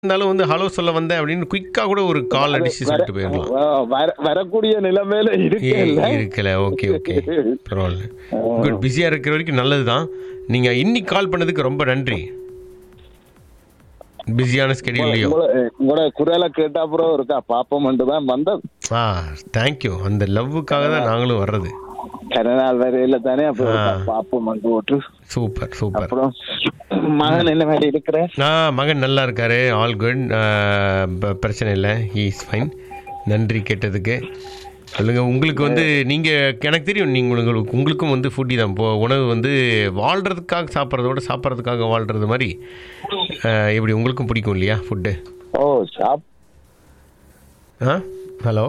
இருந்தாலும் வந்து ஹலோ சொல்ல வந்தேன் அப்படின்னு குயிக்கா கூட ஒரு கால் அடிச்சு சொல்லிட்டு போயிடலாம் ஆ, வர- வரக்கூடிய நிலைமையில இருக்கே ஏய், இல்ல இருக்கல ஓகே ஓகே பரவாயில்ல குட் பிஸியா இருக்கிற வரைக்கும் நல்லதுதான் நீங்க இன்னைக்கு கால் பண்ணதுக்கு ரொம்ப நன்றி பிஸியான ஸ்கெடியூல்லையும் உங்களோட- உங்களோட குரலை கேட்ட அப்புறம் இருக்கா பாப்போம்ட்டு தான் வந்தோம் ஆ தேங்க்யூ அந்த லவ்வுக்காக தான் நாங்களும் வர்றது கனநாள் வரையில தானே அப்புறம் இருக்கா பாப்போம்ட்டு ஓட்டு சூப்பர் சூப்பர் அப்புறம் மகன் என்ன மாதிரி இருக்கிற நான் மகன் நல்லா இருக்காரு ஆல் குட் பிரச்சனை இல்லை ஹீ இஸ் ஃபைன் நன்றி கேட்டதுக்கு சொல்லுங்க உங்களுக்கு வந்து நீங்க எனக்கு தெரியும் நீங்க உங்களுக்கு உங்களுக்கும் வந்து ஃபுட்டி தான் இப்போ உணவு வந்து வாழ்றதுக்காக சாப்பிட்றத விட சாப்பிட்றதுக்காக வாழ்றது மாதிரி அஹ், இப்படி உங்களுக்கும் பிடிக்கும் இல்லையா ஃபுட்டு ஓ ஷாப் ஆ ஹலோ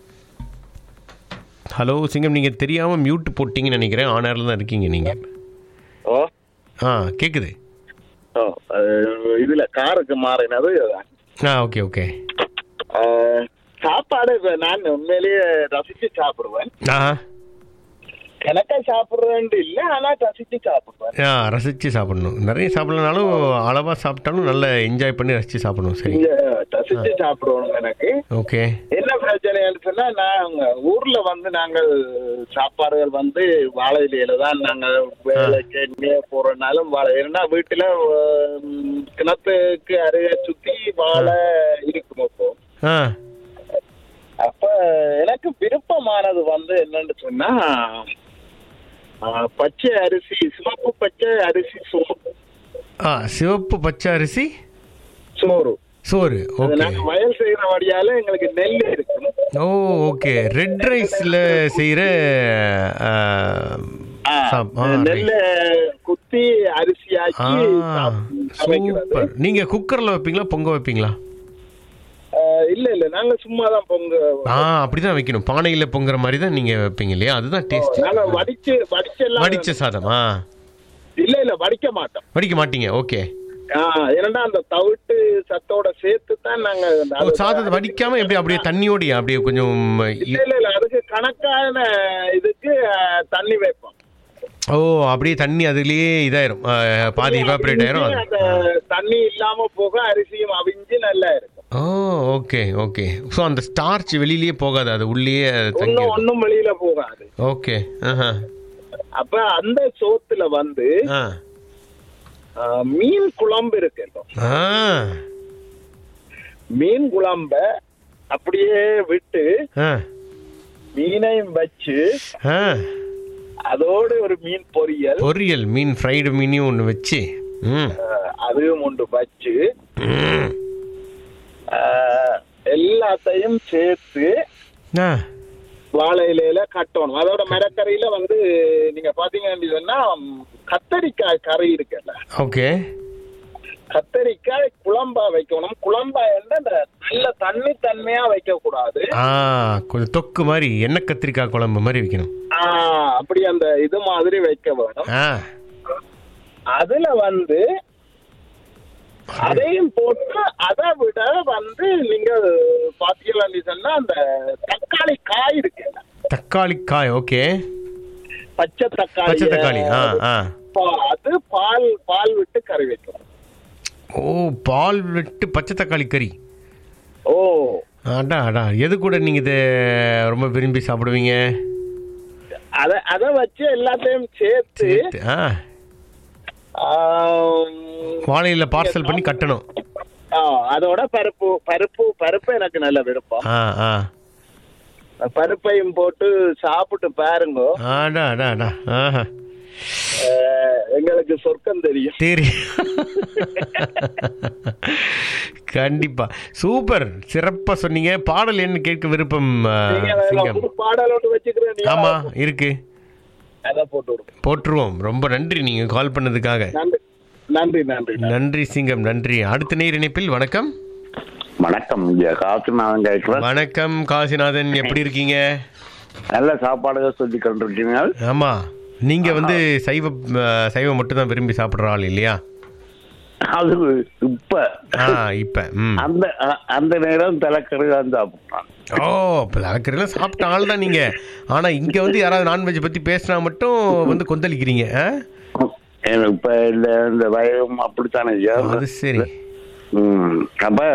ஹலோ சிங்கம் நீங்கள் தெரியாமல் மியூட் போட்டிங்கன்னு நினைக்கிறேன் ஆனரில் தான் இருக்கீங்க நீங்கள் ஓ ஆ கேட்குது ஓ அஹ், இதுல காருக்கு மாறினது ஆ ஓகே ஓகே அஹ், சாப்பாடு இப்ப நான் உண்மையிலேயே ரசிச்சு சாப்பிடுவேன் ஆ கணக்கா சாப்பிடுறேன் இல்ல ஆனா ரசிச்சு சாப்பிடுவேன் ஆ ரசித்து சாப்பிடணும் நிறைய சாப்பிடலனாலும் அளவாக சாப்பிட்டாலும் நல்லா என்ஜாய் பண்ணி ரசித்து சாப்பிடணும் சரி இங்க ரசிச்சு சாப்பிடுவோம் எனக்கு ஓகே என்ன பிரச்சனைன்னு சொன்னா நாங்க ஊர்ல வந்து நாங்கள் சாப்பாடுகள் வந்து வாழை இலையில தான் நாங்க வேலைக்கு எங்கேயே போறனாலும் வாழை ஏன்னா வீட்டுல உம், கிணத்துக்கு அருகே சுத்தி வாழை இருக்கும் அப்போ ஆ அப்ப எனக்கு விருப்பமானது வந்து என்னன்னு சொன்னா ஆ, பச்சை அரிசி சிவப்பு பச்சை அரிசி சோறு ஆ சிவப்பு பச்சை அரிசி சோறு சோறு அது ஓகே நாங்க வயல் செய்யற வழியால எங்களுக்கு நெல் இருக்கும் ஓ ஓகே ரெட் ரைஸில் செய்கிற ஆ, நெல்ல குத்தி அரிசியாக்கி சாப்~ சமைக்கிறது சூப்பர் நீங்கள் குக்கரில் வைப்பீங்களா பொங்க வைப்பீங்களா ஆ, இல்ல இல்ல நாங்க சும்மா தான் பொங்க ஆ அப்படிதான் வைக்கணும் பானையில் பொங்குற மாதிரி தான் நீங்கள் வைப்பீங்க இல்லையா அதுதான் டேஸ்ட் நாங்க வடிச்சு வடிச்செல்லாம் வடிச்ச சாதம் ஆ இல்ல இல்ல வடிக்க மாட்டோம் வடிக்க மாட்டீங்க ஓகே ஆ, ஏன்னா அந்த தவிட்டு சத்தோட சேர்த்து தான் நாங்க அந்த- ஓ சாதத்தை வடிக்காம எப்படி அப்படியே தண்ணியோடயா அப்படியே கொஞ்சம் இல்ல இல்ல இல்ல அதுக்கு கணக்கான இதுக்கு ஆ, தண்ணி வைப்போம் ஓ அப்படியே தண்ணி அதுலயே இதாயிரும் ஆ, பாதி இவாபரேட் ஆயிரும் அது. அந்த தண்ணி இல்லாம போக அரிசியும் அவிஞ்சு நல்லா இருக்கும் ஓ ஓகே ஓகே ஸோ அந்த ஸ்டார்ச் வெளியிலயே போகாது அது உள்ளேயே தங்கி ஒன்னும் ஒன்னும் வெளியில போகாது ஓகே ஆஹா அப்ப அந்த சோத்துல வந்து ஆ ஆ, மீன் குழம்பு இருக்கு ஆ மீன் குழம்ப அப்படியே விட்டு ஆ மீனையும் வச்சு ஆ அதோட ஒரு மீன் பொரியல் பொரியல் மீன் ஃப்ரைடு மீனையும் ஒன்று வச்சு ம் அஹ், அதுவும் ஒன்று வச்சு ம். அஹ், எல்லாத்தையும் சேர்த்து ஆ வாழை இலையில கட்டணும் அதோட மரக்கறியில வந்து நீங்க பாத்தீங்கன்னு சொன்னா ம், கத்தரிக்காய் கறி இருக்குல்ல ஓகே கத்தரிக்காய் குழம்பா வைக்கணும் குழம்பா என்ன இந்த நல்ல தண்ணி தன்மையா வைக்க கூடாது ஆ கொஞ்சம் தொக்கு மாதிரி எண்ணெய் கத்திரிக்காய் குழம்பு மாதிரி வைக்கணும் ஆஹ், அப்படி அந்த இது மாதிரி வைக்க வேணும் ஆ அதுல வந்து அதையும் போட்டு அதை விட வந்து நீங்க பாத்தீங்கன்னு சொன்னா அந்த தக்காளி காய் இருக்குல்ல தக்காளி காய் ஓகே பச்சை தக்காளி பச்சை தக்காளி ஆ ஆ அது பால் பால் விட்டு கறி வைக்கணும் ஓ பால் விட்டு பச்சை தக்காளி கறி ஓ அடா அடா எது கூட நீங்கள் இதை ரொம்ப விரும்பி சாப்பிடுவீங்க அத அத வச்சு எல்லாத்தையும் சேர்த்து சேர்த்து ஆ ஆம், வாழையில் பார்சல் பண்ணி கட்டணும் ஆ, அதோட பருப்பு பருப்பு பருப்பு எனக்கு நல்ல விருப்பம் ஆ ஆ பருப்பையும் போட்டு சாப்பிட்டு பாருங்க அடா அடா அடா ஆஹா அஹ், எங்களுக்கு சொர்க்கம் தெரியும் சரி கண்டிப்பா சூப்பர் சிறப்பா சொன்னீங்க பாடல் என்ன கேட்க விருப்பம் ஆ, நீங்க அதுல சிங்கம் ஒரு பாடலோட்டு வச்சுக்கிறேன் ஆமா இருக்கு அதை போட்டு விடுங்க போட்டுருவோம் ரொம்ப நன்றி நீங்க கால் பண்ணதுக்காக நன்றி நன்றி நன்றி நன்றி சிங்கம் நன்றி அடுத்த நேர் இணைப்பில் வணக்கம் வணக்கம் இங்க காத்துநாதன் கேட்கிறேன் வணக்கம் காசிநாதன் எப்படி இருக்கீங்க நல்ல சாப்பாடுகள் சொல்லி கொண்டிருக்கீங்க ஆமா நீங்க வந்து சைவ ஆ, சைவம் மட்டும் தான் விரும்பி சாப்பிடுற ஆள் இல்லையா அது இப்ப ஆ இப்ப ம் அந்த அ- அந்த நேரம் தலைக்கறி தான் சாப்பிட்டான் ஓ பிளாக்கரெல்லாம் சாப்பிட்ட ஆள் தான் நீங்க ஆனா இங்க வந்து யாராவது நான்வெஜ் பத்தி பேசினா மட்டும் வந்து கொந்தளிக்கிறீங்க ஆ? இப்ப இந்த இந்த வயதும் அப்படித்தானே ஐயா. அது சரி ம் அப்ப